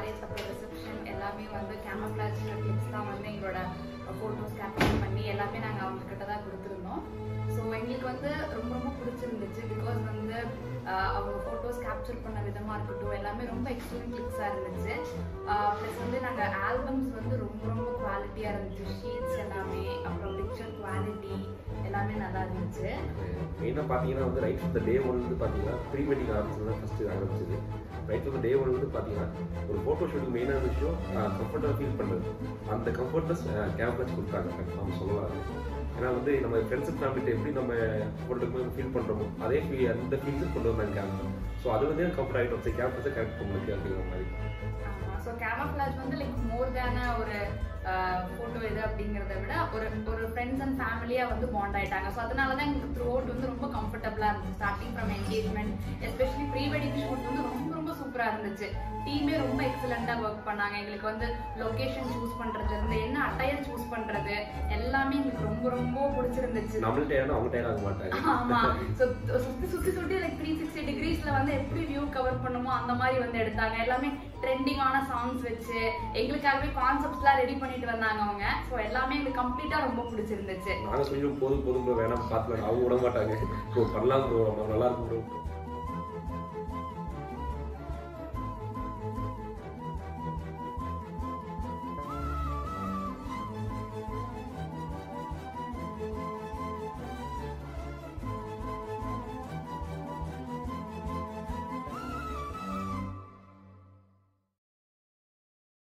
Marriage அப்புறம் reception எல்லாமே வந்து கேமராஃபிளாஜ் கிளிப்ஸ் தான் வந்து எங்களோட ஃபோட்டோஸ் கேப்சர் பண்ணி எல்லாமே நாங்கள் அவங்க கிட்ட தான் கொடுத்துருந்தோம் ஸோ எங்களுக்கு வந்து ரொம்ப ரொம்ப பிடிச்சிருந்துச்சு பிகாஸ் வந்து ஆஹ், அவங்க ஃபோட்டோஸ் கேப்சர் பண்ண விதமாக இருக்கட்டும் எல்லாமே ரொம்ப எக்ஸ்ட்ரீம் கிளிக்ஸாக இருந்துச்சு ப்ளஸ் வந்து நாங்கள் ஆல்பம்ஸ் வந்து ரொம்ப ரொம்ப குவாலிட்டியாக இருந்துச்சு ஷீட்ஸ் எல்லாமே அப்புறம் பிக்சர் குவாலிட்டி எல்லாமே நல்லா இருந்துச்சு மெயினாக பார்த்தீங்கன்னா வந்து right from the day one வந்து பார்த்தீங்கன்னா ப்ரீ வெட்டிங் ஆரம்பிச்சது தான் ஃபஸ்ட்டு ஆரம்பிச்சது right from the day one வந்து பார்த்தீங்கன்னா ஒரு ஃபோட்டோ ஷூட்டிங் மெயினான விஷயம் கம்ஃபர்ட்டாக ஃபீல் பண்ணுறது அந்த கம்ஃபர்ட்னஸ் கேமராஸ் கொடுத்தாங்க நம்ம சொல்லலாம் அது. ஏன்னா வந்து நம்ம ஃப்ரெண்ட்ஸ் அண்ட் ஃபேமிலிட்ட எப்படி நம்ம ஃபோட்டோக்கு ஃபீல் பண்ணுறோமோ அதே ஃபீல் அந்த ஃபீல்ஸும் கொண்டு வந்தாங்க கேமரா ஸோ அது வந்து கம்ஃபர்ட் ஆகிடும் சரி கேமராஸை கரெக்ட் உங்களுக்கு அப்படிங்கிற மாதிரி ஸோ கேமராஃபிளாஜ் வந்து லைக் மோர் தேன ஒரு ஃபோட்டோ இது அப்படிங்கிறத விட ஒரு ஒரு ஃப்ரெண்ட்ஸ் அண்ட் ஃபேமிலியாக வந்து பாண்ட் ஆயிட்டாங்க ஸோ அதனால தான் எங்களுக்கு த்ரூ அவுட் வந்து ரொம்ப கம்ஃபர்டபுளாக இருந்துச்சு starting from engagement especially pre wedding shoot வந்து ரொம்ப ரொம்ப சூப்பராக இருந்துச்சு டீமே ரொம்ப எக்ஸலண்ட்டாக ஒர்க் பண்ணாங்க எங்களுக்கு வந்து லொக்கேஷன் சூஸ் பண்ணுறது இருந்து என்ன அட்டையர் சூஸ் பண்ணுறது எல்லாமே எங்களுக்கு ரொம்ப ரொம்ப பிடிச்சிருந்துச்சு நம்மள்ட்ட டயர்னா அவங்க டயர் ஆக மாட்டாங்க ஆமா So, சுத்தி சுத்தி சுத்தி லைக் த்ரீ சிக்ஸ்டி டிகிரிஸ்ல வந்து எப்படி வியூ கவர் பண்ணுமோ அந்த மாதிரி வந்து எடுத்தாங்க எல்லாமே ட்ரெண்டிங்கான சாங்ஸ் வச்சு எங்களுக்காகவே கான்செப்ட்ஸ்லாம் ரெடி பண்ணிட்டு வந்தாங்க அவங்க ஸோ எல்லாமே எங்களுக்கு கம்ப்ளீட்டா ரொம்ப பிடிச்சிருந்துச்சு நாங்கள் சொல்லிடும் போதும் போதும் bro, வேணாம் பார்த்துக்கலாம் அவங்க விட மாட்டாங்க ப்ரோ பண்ணலாம் ப்ரோ நல்லா இருக்கும் ப்ரோ